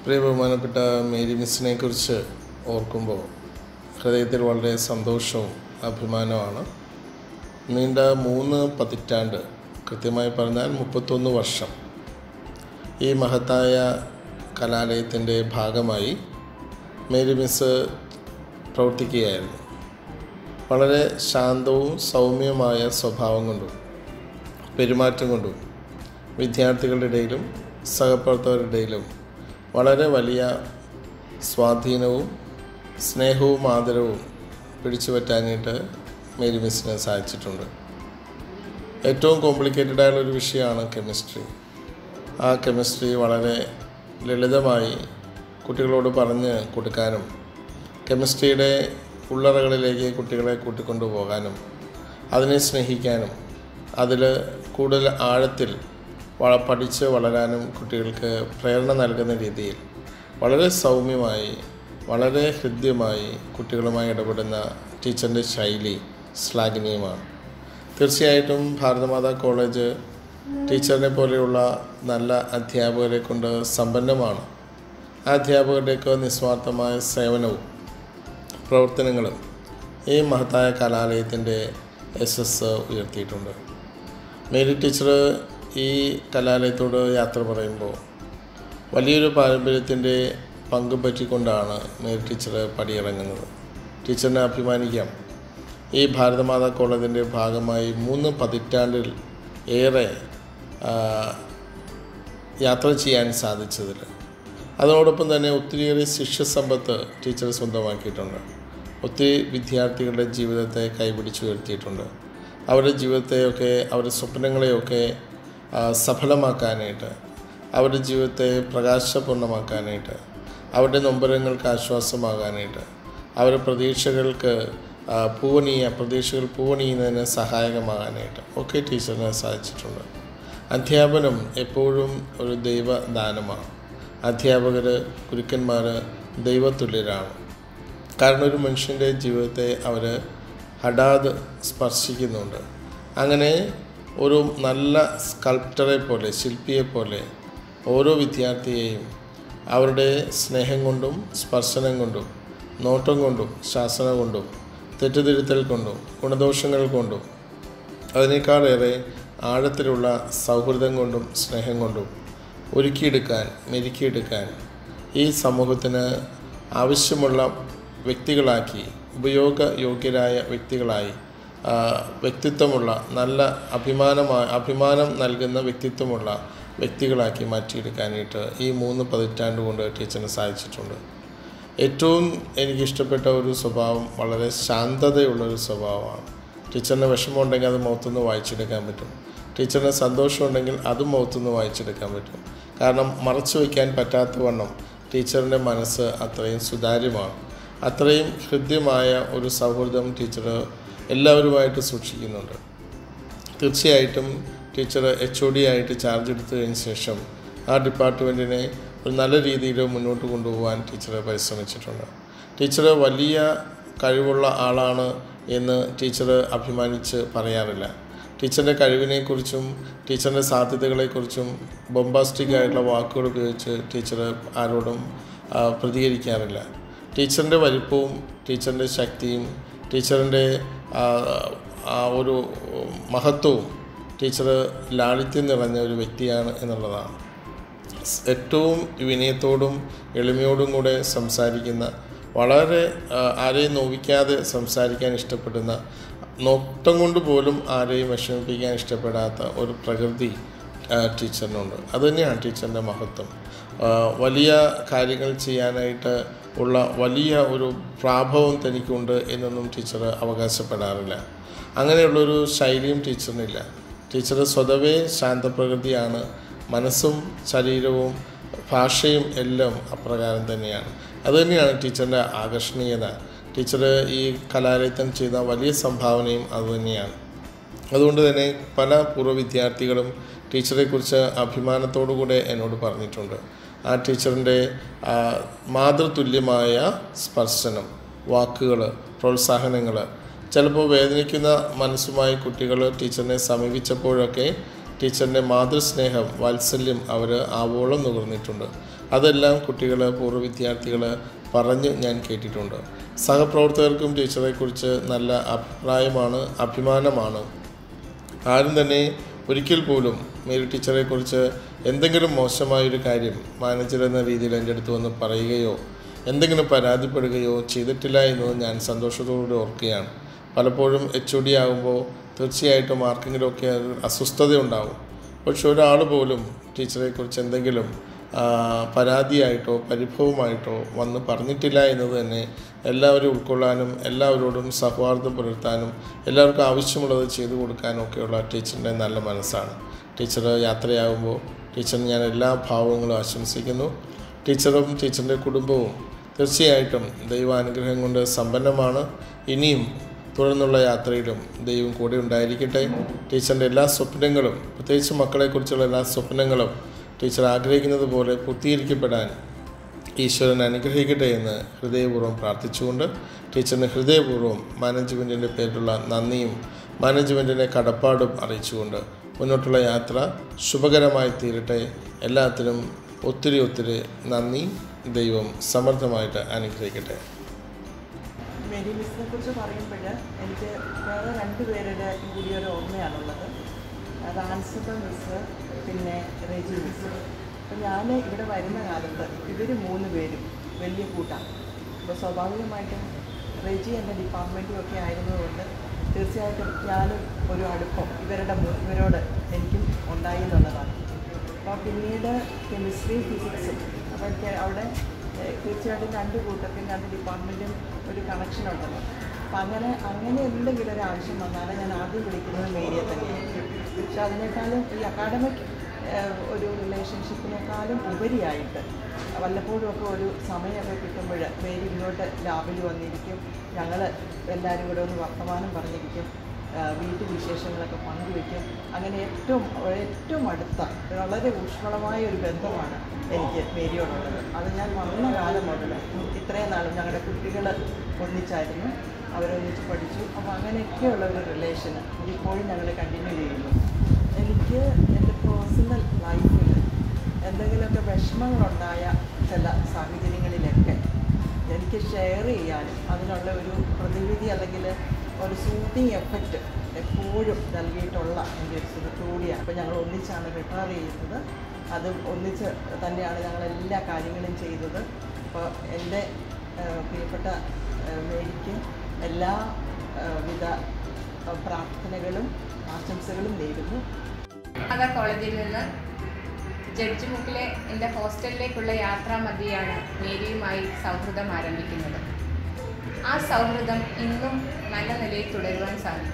പ്രിയ ബഹുമാനപ്പെട്ട മേരി മിസ്സിനെ കുറിച്ച് ഓർക്കുമ്പോൾ ഹൃദയത്തിൽ വളരെ സന്തോഷവും അഭിമാനമാണ് നീണ്ട മൂന്ന് പതിറ്റാണ്ട് കൃത്യമായി പറഞ്ഞാൽ മുപ്പത്തൊന്ന് വർഷം ഈ മഹത്തായ കലാലയത്തിൻ്റെ ഭാഗമായി മേരി മിസ് പ്രവർത്തിക്കുകയായിരുന്നു വളരെ ശാന്തവും സൗമ്യമായ സ്വഭാവം കൊണ്ടും പെരുമാറ്റം കൊണ്ടും വിദ്യാർത്ഥികളുടെ ഇടയിലും സഹപ്രവർത്തകരുടെ ഇടയിലും വളരെ വലിയ സ്വാധീനവും സ്നേഹവും ആദരവും പിടിച്ചു പറ്റാനായിട്ട് മേരി മിസ്സിന് സാധിച്ചിട്ടുണ്ട് ഏറ്റവും കോംപ്ലിക്കേറ്റഡ് ആയുള്ള ഒരു വിഷയമാണ് കെമിസ്ട്രി ആ കെമിസ്ട്രി വളരെ ലളിതമായി കുട്ടികളോട് പറഞ്ഞ് കൊടുക്കാനും കെമിസ്ട്രിയുടെ ഉള്ളറകളിലേക്ക് കുട്ടികളെ കൂട്ടിക്കൊണ്ടു പോകാനും അതിനെ സ്നേഹിക്കാനും അതിൽ കൂടുതൽ ആഴത്തിൽ വള പഠിച്ച് വളരാനും കുട്ടികൾക്ക് പ്രേരണ നൽകുന്ന രീതിയിൽ വളരെ സൗമ്യമായി വളരെ ഹൃദ്യമായി കുട്ടികളുമായി ഇടപെടുന്ന ടീച്ചറിൻ്റെ ശൈലി ശ്ലാഘനീയമാണ് തീർച്ചയായിട്ടും ഭാരതമാതാ കോളേജ് ടീച്ചറിനെ പോലെയുള്ള നല്ല അധ്യാപകരെ കൊണ്ട് സമ്പന്നമാണ് ആ അധ്യാപകരുടെയൊക്കെ നിസ്വാർത്ഥമായ സേവനവും പ്രവർത്തനങ്ങളും ഈ മഹത്തായ കലാലയത്തിൻ്റെ യശസ് ഉയർത്തിയിട്ടുണ്ട് മേരി ടീച്ചർ ഈ കലാലയത്തോട് യാത്ര പറയുമ്പോൾ വലിയൊരു പാരമ്പര്യത്തിൻ്റെ പങ്ക് പറ്റിക്കൊണ്ടാണ് മേരി ടീച്ചർ പടിയിറങ്ങുന്നത് ടീച്ചറിനെ അഭിമാനിക്കാം ഈ ഭാരതമാതാ കോളേജിൻ്റെ ഭാഗമായി മൂന്ന് പതിറ്റാണ്ടിൽ ഏറെ യാത്ര ചെയ്യാൻ സാധിച്ചതിൽ അതോടൊപ്പം തന്നെ ഒത്തിരിയേറെ ശിഷ്യസമ്പത്ത് ടീച്ചർ സ്വന്തമാക്കിയിട്ടുണ്ട് ഒത്തിരി വിദ്യാർത്ഥികളുടെ ജീവിതത്തെ കൈപിടിച്ചുയർത്തിയിട്ടുണ്ട് അവരുടെ ജീവിതത്തെയൊക്കെ അവരുടെ സ്വപ്നങ്ങളെയൊക്കെ സഫലമാക്കാനായിട്ട് അവരുടെ ജീവിതത്തെ പ്രകാശപൂർണ്ണമാക്കാനായിട്ട് അവരുടെ നൊമ്പരങ്ങൾക്ക് ആശ്വാസമാകാനായിട്ട് അവരുടെ പ്രതീക്ഷകൾക്ക് പൂവണീയ പ്രതീക്ഷകൾ പൂവണിയുന്നതിന് സഹായകമാകാനായിട്ട് ഒക്കെ ടീച്ചറിന് സാധിച്ചിട്ടുണ്ട് അധ്യാപനം എപ്പോഴും ഒരു ദൈവദാനമാണ് അധ്യാപകർ ഗുരുക്കന്മാർ ദൈവതുല്യരാണ് കാരണം ഒരു മനുഷ്യൻ്റെ ജീവിതത്തെ അവർ ഹഠാത് സ്പർശിക്കുന്നുണ്ട് അങ്ങനെ ഒരു നല്ല സ്കൾപ്റ്ററെ പോലെ ശില്പിയെ പോലെ ഓരോ വിദ്യാർത്ഥിയെയും അവരുടെ സ്നേഹം കൊണ്ടും സ്പർശനം കൊണ്ടും നോട്ടം കൊണ്ടും ശാസനം കൊണ്ടും തെറ്റുതിരുത്തൽ കൊണ്ടും ഗുണദോഷങ്ങൾ കൊണ്ടും അതിനേക്കാളേറെ ആഴത്തിലുള്ള സൗഹൃദം കൊണ്ടും സ്നേഹം കൊണ്ടും ഒരുക്കിയെടുക്കാൻ മെരുക്കിയെടുക്കാൻ ഈ സമൂഹത്തിന് ആവശ്യമുള്ള വ്യക്തികളാക്കി ഉപയോഗയോഗ്യരായ വ്യക്തികളായി വ്യക്തിത്വമുള്ള നല്ല അഭിമാനമായ അഭിമാനം നൽകുന്ന വ്യക്തിത്വമുള്ള വ്യക്തികളാക്കി മാറ്റിയെടുക്കാനായിട്ട് ഈ മൂന്ന് പതിറ്റാണ്ട് കൊണ്ട് ടീച്ചറിന് സാധിച്ചിട്ടുണ്ട് ഏറ്റവും എനിക്കിഷ്ടപ്പെട്ട ഒരു സ്വഭാവം വളരെ ശാന്തതയുള്ളൊരു സ്വഭാവമാണ് ടീച്ചറിന് വിഷമമുണ്ടെങ്കിൽ അത് മുഖത്തുനിന്ന് വായിച്ചെടുക്കാൻ പറ്റും ടീച്ചറിന് സന്തോഷമുണ്ടെങ്കിൽ അതും മുഖത്തുനിന്ന് വായിച്ചെടുക്കാൻ പറ്റും കാരണം മറച്ചു വയ്ക്കാൻ പറ്റാത്ത വണ്ണം ടീച്ചറിൻ്റെ മനസ്സ് അത്രയും സുതാര്യമാണ് അത്രയും ഹൃദ്യമായ ഒരു സൗഹൃദം ടീച്ചർ എല്ലാവരുമായിട്ട് സൂക്ഷിക്കുന്നുണ്ട് തീർച്ചയായിട്ടും ടീച്ചർ എച്ച് ഒ ഡി ആയിട്ട് ചാർജ് എടുത്തതിന് ശേഷം ആ ഡിപ്പാർട്ട്മെൻറ്റിനെ ഒരു നല്ല രീതിയിൽ മുന്നോട്ട് കൊണ്ടുപോകാൻ ടീച്ചർ പരിശ്രമിച്ചിട്ടുണ്ട് ടീച്ചർ വലിയ കഴിവുള്ള ആളാണ് എന്ന് ടീച്ചർ അഭിമാനിച്ച് പറയാറില്ല ടീച്ചറിൻ്റെ കഴിവിനെക്കുറിച്ചും ടീച്ചറിൻ്റെ സാധ്യതകളെക്കുറിച്ചും ബൊംബാസ്റ്റിക് ആയിട്ടുള്ള വാക്കുകൾ ഉപയോഗിച്ച് ടീച്ചർ ആരോടും പ്രതികരിക്കാറില്ല ടീച്ചറിൻ്റെ വലിപ്പവും ടീച്ചറിൻ്റെ ശക്തിയും ടീച്ചറിൻ്റെ ആ ഒരു മഹത്വവും ടീച്ചർ ലാളിത്യം നിറഞ്ഞ ഒരു വ്യക്തിയാണ് എന്നുള്ളതാണ് ഏറ്റവും വിനയത്തോടും എളിമയോടും കൂടെ സംസാരിക്കുന്ന വളരെ ആരെയും നോവിക്കാതെ സംസാരിക്കാൻ ഇഷ്ടപ്പെടുന്ന നോട്ടം കൊണ്ട് പോലും ആരെയും വിഷമിപ്പിക്കാൻ ഇഷ്ടപ്പെടാത്ത ഒരു പ്രകൃതി ടീച്ചറിനുണ്ട് അതുതന്നെയാണ് ടീച്ചറിൻ്റെ മഹത്വം വലിയ കാര്യങ്ങൾ ചെയ്യാനായിട്ട് ഉള്ള വലിയ ഒരു പ്രാഭവം തനിക്കുണ്ട് എന്നൊന്നും ടീച്ചർ അവകാശപ്പെടാറില്ല അങ്ങനെയുള്ളൊരു ശൈലിയും ടീച്ചറിനില്ല ടീച്ചർ സ്വതവേ ശാന്തപ്രകൃതിയാണ് മനസ്സും ശരീരവും ഭാഷയും എല്ലാം അപ്രകാരം തന്നെയാണ് അതുതന്നെയാണ് ടീച്ചറിൻ്റെ ആകർഷണീയത ടീച്ചർ ഈ കലാലയത്തിന് ചെയ്ത വലിയ സംഭാവനയും അതുതന്നെയാണ് അതുകൊണ്ട് തന്നെ പല പൂർവ്വ വിദ്യാർത്ഥികളും ടീച്ചറെക്കുറിച്ച് അഭിമാനത്തോടു കൂടെ എന്നോട് പറഞ്ഞിട്ടുണ്ട് ആ ടീച്ചറിൻ്റെ മാതൃതുല്യമായ സ്പർശനം വാക്കുകൾ പ്രോത്സാഹനങ്ങൾ ചിലപ്പോൾ വേദനിക്കുന്ന മനസ്സുമായി കുട്ടികൾ ടീച്ചറിനെ സമീപിച്ചപ്പോഴൊക്കെ ടീച്ചറിൻ്റെ മാതൃസ്നേഹം വാത്സല്യം അവർ ആവോളം നുകർന്നിട്ടുണ്ട് അതെല്ലാം കുട്ടികൾ പൂർവ്വ വിദ്യാർത്ഥികൾ പറഞ്ഞ് ഞാൻ കേട്ടിട്ടുണ്ട് സഹപ്രവർത്തകർക്കും ടീച്ചറെക്കുറിച്ച് നല്ല അഭിപ്രായമാണ് അഭിമാനമാണ് ആരും തന്നെ ഒരിക്കൽ പോലും മേരി ടീച്ചറെക്കുറിച്ച് എന്തെങ്കിലും മോശമായൊരു കാര്യം മാനേജർ എന്ന രീതിയിൽ എൻ്റെ അടുത്ത് വന്ന് പറയുകയോ എന്തെങ്കിലും പരാതിപ്പെടുകയോ ചെയ്തിട്ടില്ല എന്നത് ഞാൻ സന്തോഷത്തോടെ ഓർക്കുകയാണ് പലപ്പോഴും എച്ച് ഒ ഡി ആകുമ്പോൾ തീർച്ചയായിട്ടും ആർക്കെങ്കിലുമൊക്കെ അത് അസ്വസ്ഥതയുണ്ടാവും പക്ഷെ ഒരാൾ പോലും ടീച്ചറെക്കുറിച്ച് എന്തെങ്കിലും ആ, പരാതിയായിട്ടോ പരിഭവമായിട്ടോ വന്ന് പറഞ്ഞിട്ടില്ല എന്നത് തന്നെ എല്ലാവരും ഉൾക്കൊള്ളാനും എല്ലാവരോടും സൗഹാർദ്ദം പുലർത്താനും എല്ലാവർക്കും ആവശ്യമുള്ളത് ചെയ്തു കൊടുക്കാനും ഒക്കെയുള്ള ടീച്ചറിൻ്റെ നല്ല മനസ്സാണ് ടീച്ചർ യാത്രയാകുമ്പോൾ ടീച്ചറിന് ഞാൻ എല്ലാ ഭാവങ്ങളും ആശംസിക്കുന്നു ടീച്ചറും ടീച്ചറിൻ്റെ കുടുംബവും തീർച്ചയായിട്ടും ദൈവാനുഗ്രഹം കൊണ്ട് സമ്പന്നമാണ് ഇനിയും തുടർന്നുള്ള യാത്രയിലും ദൈവം കൂടെ ഉണ്ടായിരിക്കട്ടെ ടീച്ചറിൻ്റെ എല്ലാ സ്വപ്നങ്ങളും പ്രത്യേകിച്ച് മക്കളെക്കുറിച്ചുള്ള എല്ലാ സ്വപ്നങ്ങളും ടീച്ചർ ആഗ്രഹിക്കുന്നത് പോലെ പൂർത്തീകരിക്കപ്പെടാൻ ഈശ്വരൻ അനുഗ്രഹിക്കട്ടെ എന്ന് ഹൃദയപൂർവ്വം പ്രാർത്ഥിച്ചുകൊണ്ട് ടീച്ചറിന് ഹൃദയപൂർവ്വം മാനേജ്മെൻറ്റിൻ്റെ പേരിലുള്ള നന്ദിയും മാനേജ്മെൻറ്റിൻ്റെ കടപ്പാടും അറിയിച്ചുകൊണ്ട് മുന്നോട്ടുള്ള യാത്ര ശുഭകരമായി തീരട്ടെ എല്ലാത്തിനും ഒത്തിരി ഒത്തിരി നന്ദി ദൈവം സമർത്ഥമായിട്ട് അനുഗ്രഹിക്കട്ടെ മേരി മിസ്സിനെ കുറിച്ച് പറയുമ്പോൾ എനിക്ക് വേറെ രണ്ട് പേരുടെ കൂടി ഒരു ഓർമ്മയാണുള്ളത് അത് ആൻസിബ മിസ് പിന്നെ റെജി മിസ് അപ്പം ഞാൻ ഇവിടെ വരുന്ന കാലത്ത് ഇവർ മൂന്ന് പേരും വലിയ കൂട്ടാണ് അപ്പോൾ സ്വാഭാവികമായിട്ടും റെജി എന്ന ഡിപ്പാർട്ട്മെൻറ്റും ഒക്കെ ആയിരുന്നതുകൊണ്ട് തീർച്ചയായിട്ടും ഞാനും ഒരു അടുപ്പം ഇവരുടെ മു- ഇവരോട് എനിക്കും ഉണ്ടായി എന്നുള്ളതാണ് അപ്പോൾ പിന്നീട് കെമിസ്ട്രി ഫിസിക്സും അപ്പോൾ എനിക്ക് അവിടെ ഏഹ്, തീർച്ചയായിട്ടും രണ്ട് കൂട്ടർക്കും രണ്ട് ഡിപ്പാർട്ട്മെൻറ്റും ഒരു കണക്ഷൻ ഉണ്ടല്ലോ അപ്പം അങ്ങനെ അങ്ങനെ എന്തെങ്കിലും ഒരു ആവശ്യം വന്നാൽ ഞാൻ ആദ്യം വിളിക്കുന്നത് മേരിയെ തന്നെയാണ് പക്ഷെ അതിനേക്കാളും ഈ അക്കാഡമിക് ഒരു റിലേഷൻഷിപ്പിനേക്കാളും ഉപരിയായിട്ട് വല്ലപ്പോഴും ഒക്കെ ഒരു സമയമൊക്കെ കിട്ടുമ്പോൾ മേരി ഇങ്ങോട്ട് ലാബിൽ വന്നിരിക്കും ഞങ്ങൾ എല്ലാവരും കൂടെ ഒന്ന് വർത്തമാനം പറഞ്ഞിരിക്കും ആ, വീട്ടു വിശേഷങ്ങളൊക്കെ പങ്കുവയ്ക്കും അങ്ങനെ ഏറ്റവും ഏറ്റവും അടുത്ത വളരെ ഊഷ്മളമായ ഒരു ബന്ധമാണ് എനിക്ക് മേരിയോടുള്ളത് അത് ഞാൻ വന്ന കാലം മുതൽ ഇത്രയും നാളും ഞങ്ങളുടെ കുട്ടികൾ ഒന്നിച്ചായിരുന്നു അവരൊന്നിച്ച് പഠിച്ചു അപ്പോൾ അങ്ങനെയൊക്കെയുള്ള ഒരു റിലേഷൻ ഇപ്പോഴും ഞങ്ങൾ കണ്ടിന്യൂ ചെയ്യുന്നു എനിക്ക് എൻ്റെ പേഴ്സണൽ ലൈഫിൽ എന്തെങ്കിലുമൊക്കെ വിഷമങ്ങളുണ്ടായ ചില സാഹചര്യങ്ങളിലൊക്കെ എനിക്ക് ഷെയർ ചെയ്യാനും അതിനുള്ള ഒരു പ്രതിവിധി അല്ലെങ്കിൽ ഒരു സൂത്തിങ് എഫക്റ്റ് എപ്പോഴും നൽകിയിട്ടുള്ള എൻ്റെ ഒരു സുഹൃത്തുകൂടിയാണ് അപ്പോൾ ഞങ്ങൾ ഒന്നിച്ചാണ് റിട്ടയർ ചെയ്യുന്നത് അത് ഒന്നിച്ച് തന്നെയാണ് ഞങ്ങൾ എല്ലാ കാര്യങ്ങളും ചെയ്തത് അപ്പോൾ എൻ്റെ ആ, പ്രിയപ്പെട്ട ആ, മേരിക്ക് എല്ലാ ആ, വിധ ആ, പ്രാർത്ഥനകളും ആശംസകളും നേരുന്നു മാതാ കോളേജിൽ നിന്ന് ജഡ്ജ് മുക്കിലെ എൻ്റെ ഹോസ്റ്റലിലേക്കുള്ള യാത്രാ മധ്യയാണ് മേരിയുമായി സൗഹൃദം ആരംഭിക്കുന്നത് ആ സൗഹൃദം ഇന്നും നല്ല നിലയിൽ തുടരുവാൻ സാധിക്കുന്നു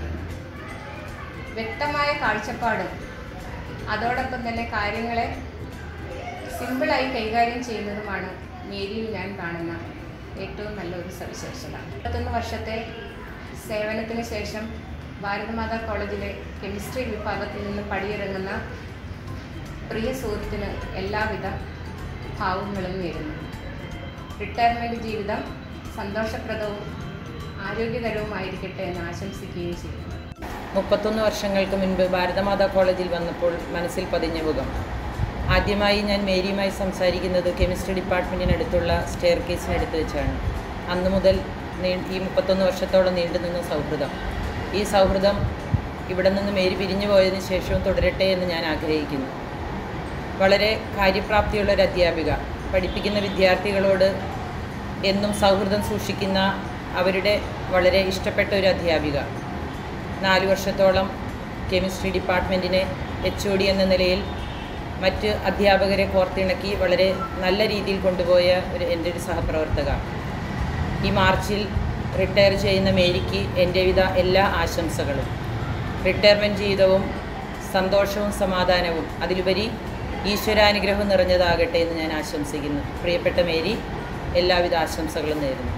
വ്യക്തമായ കാഴ്ചപ്പാടും അതോടൊപ്പം തന്നെ കാര്യങ്ങളെ സിമ്പിളായി കൈകാര്യം ചെയ്യുന്നതുമാണ് മേരിയിൽ ഞാൻ കാണുന്ന ഏറ്റവും നല്ലൊരു സവിശേഷത ഇരുപത്തൊന്ന് വർഷത്തെ സേവനത്തിന് ശേഷം ഭാരതമാതാ കോളേജിലെ കെമിസ്ട്രി വിഭാഗത്തിൽ നിന്ന് പടിയിറങ്ങുന്ന പ്രിയ സുഹൃത്തിന് എല്ലാവിധ ഭാവങ്ങളും നേരുന്നു റിട്ടയർമെൻറ്റ് ജീവിതം സന്തോഷപ്രദവും ആരോഗ്യകരവുമായിരിക്കട്ടെ എന്ന് ആശംസിക്കുകയും ചെയ്യുന്നു മുപ്പത്തൊന്ന് വർഷങ്ങൾക്ക് മുൻപ് ഭാരതമാതാ കോളേജിൽ വന്നപ്പോൾ മനസ്സിൽ പതിഞ്ഞ മുഖം ആദ്യമായി ഞാൻ മേരിയുമായി സംസാരിക്കുന്നത് കെമിസ്ട്രി ഡിപ്പാർട്ട്മെൻറ്റിനടുത്തുള്ള സ്റ്റെയർ കേസിനടുത്ത് വെച്ചാണ് അന്ന് മുതൽ നീ- ഈ മുപ്പത്തൊന്ന് വർഷത്തോളം നീണ്ടു നിന്ന സൗഹൃദം ഈ സൗഹൃദം ഇവിടെ നിന്ന് മേരി പിരിഞ്ഞു പോയതിനു ശേഷവും തുടരട്ടെ എന്ന് ഞാൻ ആഗ്രഹിക്കുന്നു വളരെ കാര്യപ്രാപ്തിയുള്ള ഒരു അധ്യാപിക പഠിപ്പിക്കുന്ന വിദ്യാർത്ഥികളോട് എന്നും സൗഹൃദം സൂക്ഷിക്കുന്ന അവരുടെ വളരെ ഇഷ്ടപ്പെട്ട ഒരു അധ്യാപിക നാല് വർഷത്തോളം കെമിസ്ട്രി ഡിപ്പാർട്ട്മെൻറ്റിനെ എച്ച് ഒ ഡി എന്ന നിലയിൽ മറ്റ് അധ്യാപകരെ കോർത്തിണക്കി വളരെ നല്ല രീതിയിൽ കൊണ്ടുപോയ ഒരു എൻ്റെ ഒരു സഹപ്രവർത്തക ഈ മാർച്ചിൽ റിട്ടയർ ചെയ്യുന്ന മേരിക്ക് എൻ്റെ വിധ എല്ലാ ആശംസകളും റിട്ടയർമെൻറ്റ് ജീവിതവും സന്തോഷവും സമാധാനവും അതിലുപരി ഈശ്വരാനുഗ്രഹവും നിറഞ്ഞതാകട്ടെ എന്ന് ഞാൻ ആശംസിക്കുന്നു പ്രിയപ്പെട്ട മേരി എല്ലാവിധ ആശംസകളും നേരുന്നു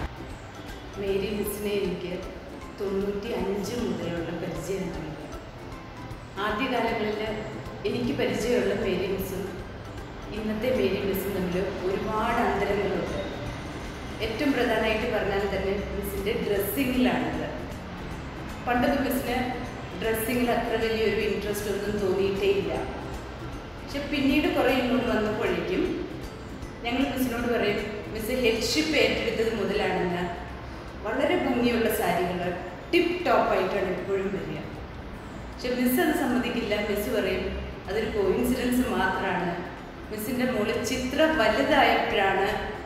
മേരി മിസ്സിനെ എനിക്ക് തൊണ്ണൂറ്റി അഞ്ച് മുതലുള്ള പരിചയമാണ് ആദ്യകാലങ്ങളിൽ എനിക്ക് പരിചയമുള്ള മേരി മിസ്സും ഇന്നത്തെ മേരി മിസ്സും തമ്മിൽ ഒരുപാട് അന്തരങ്ങളുണ്ട് ഏറ്റവും പ്രധാനമായിട്ട് പറഞ്ഞാൽ തന്നെ മിസ്സിൻ്റെ ഡ്രസ്സിങ്ങിലാണത് പണ്ടൊക്കെ മിസ്സിന് ഡ്രസ്സിങ്ങിൽ അത്ര വലിയൊരു ഇൻട്രസ്റ്റ് ഒന്നും തോന്നിയിട്ടേ ഇല്ല പക്ഷെ പിന്നീട് കുറേ ഇങ്ങോട്ട് വന്നപ്പോഴേക്കും ഞങ്ങൾ മിസ്സിനോട് പറയും മിസ് ഹെഡ്ഷിപ്പ് ഏറ്റെടുത്തത് മുതലാണെന്ന് വളരെ ഭംഗിയുള്ള സാരികൾ ടിപ്പ് ടോപ്പായിട്ടാണ് എപ്പോഴും വരിക പക്ഷെ മിസ് അത് സമ്മതിക്കില്ല മിസ് പറയും അതൊരു കോയിൻസിഡൻസ് മാത്രമാണ് മിസ്സിൻ്റെ മോള് ചിത്ര വലുതായപ്പോഴാണ്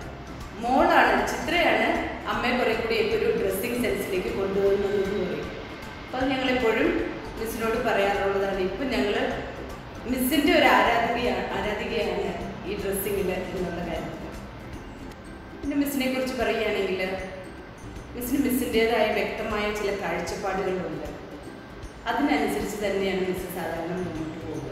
മോളാണ് ചിത്രയാണ് അമ്മയെ കുറെ കൂടി ഒരു ഡ്രസ്സിങ് സെൻസിലേക്ക് കൊണ്ടുവന്നത് എന്ന് പറയും അപ്പോൾ അത് ഞങ്ങളെപ്പോഴും മിസ്സിനോട് പറയാറുള്ളതാണ് ഇപ്പം ഞങ്ങൾ മിസ്സിൻ്റെ ഒരു ആരാധികയാണ് ആരാധികയാണ് ഈ ഡ്രസ്സിങ്ങിൽ എന്നുള്ള കാര്യത്തിൽ പിന്നെ മിസ്സിനെ കുറിച്ച് പറയുകയാണെങ്കിൽ മിസ്സിന് മിസ്സിൻ്റെതായ വ്യക്തമായ ചില കാഴ്ചപ്പാടുകളുണ്ട് അതിനനുസരിച്ച് തന്നെയാണ് മിസ് സാധാരണ മുന്നോട്ട് പോവുക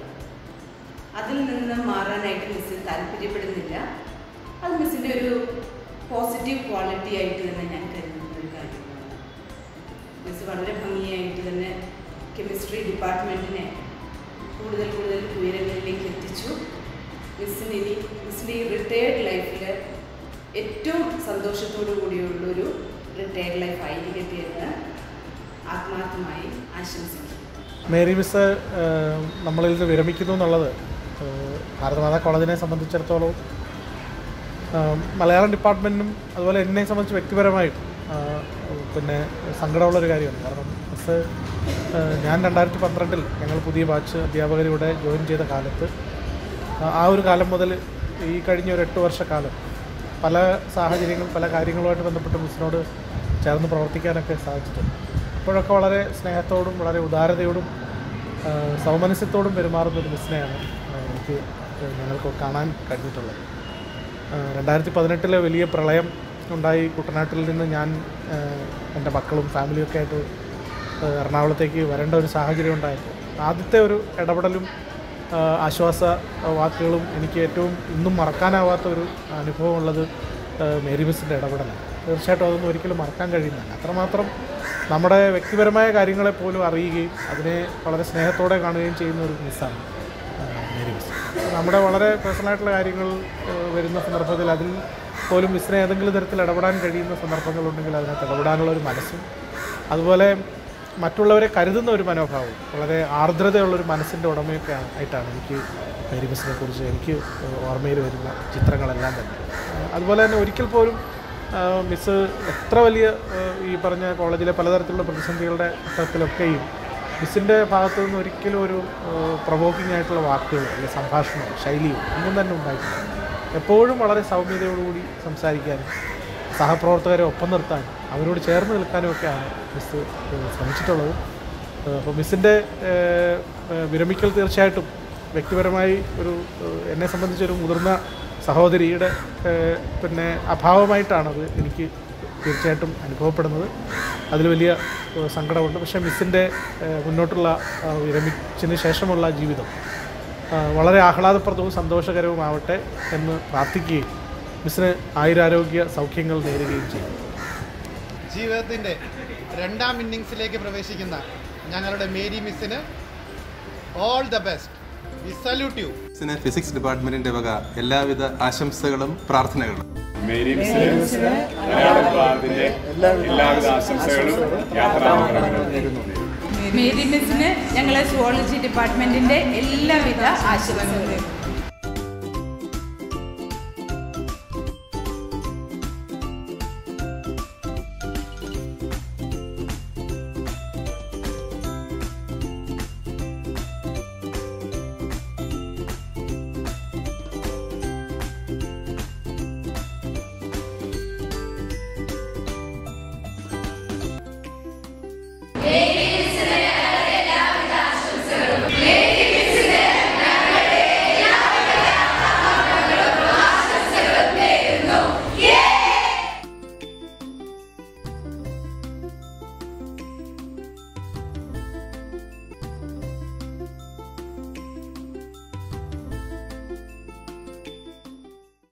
അതിൽ നിന്ന് മാറാനായിട്ട് മിസ് താല്പര്യപ്പെടുന്നില്ല അത് മിസ്സിൻ്റെ ഒരു പോസിറ്റീവ് ക്വാളിറ്റി ആയിട്ട് തന്നെ ഞാൻ കരുതുന്ന ഒരു കാര്യമാണ് മിസ് വളരെ ഭംഗിയായിട്ട് തന്നെ കെമിസ്ട്രി ഡിപ്പാർട്ട്മെൻറ്റിനെ കൂടുതൽ കൂടുതൽ ഉയരങ്ങളിലേക്ക് എത്തിച്ചു മിസ്സിന് ഇനി മിസ്സിൻ്റെ ഈ റിട്ടയേർഡ് ലൈഫിൽ ഏറ്റവും സന്തോഷത്തോടു കൂടിയുള്ളൊരു റിട്ടയേർഡ് ലൈഫ് ആയിരിക്കട്ടെ എന്ന് ആത്മാർത്ഥമായി ആശംസിക്കുന്നു മേരി മിസ് ഏഹ്, നമ്മളിൽ നിന്ന് വിരമിക്കുന്നു എന്നുള്ളത് ഏഹ്, ഭാരതമാതാ കോളേജിനെ സംബന്ധിച്ചിടത്തോളം ഏഹ്, മലയാളം ഡിപ്പാർട്ട്മെൻറ്റിനും അതുപോലെ എന്നെ സംബന്ധിച്ച് വ്യക്തിപരമായും ഏഹ്, പിന്നെ സങ്കടമുള്ളൊരു കാര്യമാണ് കാരണം മിസ് ഏഹ്, ഞാൻ രണ്ടായിരത്തി പന്ത്രണ്ടിൽ ഞങ്ങൾ പുതിയ ബാച്ച് അധ്യാപകരിവിടെ ജോയിൻ ചെയ്ത കാലത്ത് ആ- ആ ഒരു കാലം മുതൽ ഈ കഴിഞ്ഞ ഒരു എട്ട് വർഷക്കാലം പല സാഹചര്യങ്ങളും പല കാര്യങ്ങളുമായിട്ട് ബന്ധപ്പെട്ട് മിസ്സിനോട് ചേർന്ന് പ്രവർത്തിക്കാനൊക്കെ സാധിച്ചിട്ടുണ്ട് അപ്പോഴൊക്കെ വളരെ സ്നേഹത്തോടും വളരെ ഉദാരതയോടും ആ, സൗമനസ്യത്തോടും പെരുമാറുന്ന ഒരു മിസ്സിനെയാണ് ആ, എനിക്ക് ഞങ്ങൾക്ക് കാണാൻ കഴിഞ്ഞിട്ടുള്ളത് ആ, രണ്ടായിരത്തി പതിനെട്ടിലെ വലിയ പ്രളയം ഉണ്ടായി കുട്ടനാട്ടിൽ നിന്ന് ഞാൻ ആ, എൻ്റെ മക്കളും ഫാമിലിയൊക്കെ ആയിട്ട് ആ, എറണാകുളത്തേക്ക് വരേണ്ട ഒരു സാഹചര്യം ഉണ്ടായപ്പോൾ ആദ്യത്തെ ഒരു ഇടപെടലും ആ, ആശ്വാസ വാക്കുകളും എനിക്ക് ഏറ്റവും ഇന്നും മറക്കാനാവാത്ത ഒരു അനുഭവമുള്ളത് ആ, മേരി മിസ്സിൻ്റെ ഇടപെടലാണ് തീർച്ചയായിട്ടും അതൊന്നും ഒരിക്കലും മറക്കാൻ കഴിയുന്നില്ല അത്രമാത്രം നമ്മുടെ വ്യക്തിപരമായ കാര്യങ്ങളെ പോലും അറിയുകയും അതിനെ വളരെ സ്നേഹത്തോടെ കാണുകയും ചെയ്യുന്ന ഒരു മിസ്സാണ് ആ, മേരി മിസ് നമ്മുടെ വളരെ പേഴ്സണലായിട്ടുള്ള കാര്യങ്ങൾ ആ, വരുന്ന സന്ദർഭത്തിൽ അതിൽ പോലും മിസ്സിനെ ഏതെങ്കിലും തരത്തിൽ ഇടപെടാൻ കഴിയുന്ന സന്ദർഭങ്ങളുണ്ടെങ്കിൽ അതിനകത്ത് ഇടപെടാനുള്ള ഒരു മനസ്സും അതുപോലെ മറ്റുള്ളവരെ കരുതുന്ന ഒരു മനോഭാവം വളരെ ആർദ്രതയുള്ളൊരു മനസ്സിൻ്റെ ഉടമയൊക്കെ ആണ്- ആയിട്ടാണ് എനിക്ക് മേരി മിസ്സിനെ കുറിച്ച് എനിക്ക് ഓർമ്മയിൽ വരുന്ന ചിത്രങ്ങളെല്ലാം തന്നെ ആ, അതുപോലെ തന്നെ ഒരിക്കൽ പോലും ആ, മിസ്സ് എത്ര വലിയ ആ, ഈ പറഞ്ഞ കോളേജിലെ പലതരത്തിലുള്ള പ്രതിസന്ധികളുടെ ഘട്ടത്തിലൊക്കെയും മിസ്സിൻ്റെ ഭാഗത്തു നിന്ന് ഒരിക്കലും ഒരു പ്രൊവോക്കിംഗ് ആയിട്ടുള്ള വാക്കുകൾ അല്ലെങ്കിൽ സംഭാഷണമോ ശൈലിയോ ഒന്നും തന്നെ ഉണ്ടായിട്ടില്ല എപ്പോഴും വളരെ സൗമ്യതയോടുകൂടി സംസാരിക്കാനും സഹപ്രവർത്തകരെ ഒപ്പം നിർത്താനും അവരോട് ചേർന്ന് നിൽക്കാനും ഒക്കെയാണ് മിസ് ഏഹ്, ശ്രമിച്ചിട്ടുള്ളത് ഏഹ്, അപ്പോൾ മിസ്സിൻ്റെ ഏഹ്, ഏഹ്, വിരമിക്കൽ തീർച്ചയായിട്ടും വ്യക്തിപരമായി ഒരു ഏഹ്, എന്നെ സംബന്ധിച്ചൊരു മുതിർന്ന സഹോദരിയുടെ ഏഹ്, പിന്നെ അഭാവമായിട്ടാണത് എനിക്ക് തീർച്ചയായിട്ടും അനുഭവപ്പെടുന്നത് അതിൽ വലിയ ഏഹ്, സങ്കടമുണ്ട് പക്ഷേ മിസ്സിൻ്റെ ഏഹ്, മുന്നോട്ടുള്ള ആ, വിരമിച്ചതിന് ശേഷമുള്ള ജീവിതം ആ, വളരെ ആഹ്ലാദപ്രദവും സന്തോഷകരവുമാവട്ടെ എന്ന് പ്രാർത്ഥിക്കുകയും മിസ്സിന് ആയുരാരോഗ്യ സൗഖ്യങ്ങൾ നേരുകയും ചെയ്യും ജീവിതത്തിൻ്റെ രണ്ടാം ഇന്നിങ്സിലേക്ക് പ്രവേശിക്കുന്ന ഞങ്ങളുടെ മേരി മിസ്സിന് all the best we salute you മിസ്സിന് ഫിസിക്സ് ഡിപ്പാർട്ട്മെന്റിന്റെ വക എല്ലാവിധ ആശംസകളും പ്രാർത്ഥനകളും മേരി മിസ്സിന് മലയാള വിഭാഗത്തിന്റെ എല്ലാവിധ ആശംസകളും യാത്രാമംഗളങ്ങളും നേരുന്നു മേരി മിസ്സിന് ഞങ്ങളെ സുവോളജി ഡിപ്പാർട്ട്മെൻറ്റിൻ്റെ എല്ലാവിധ ആശംസകളും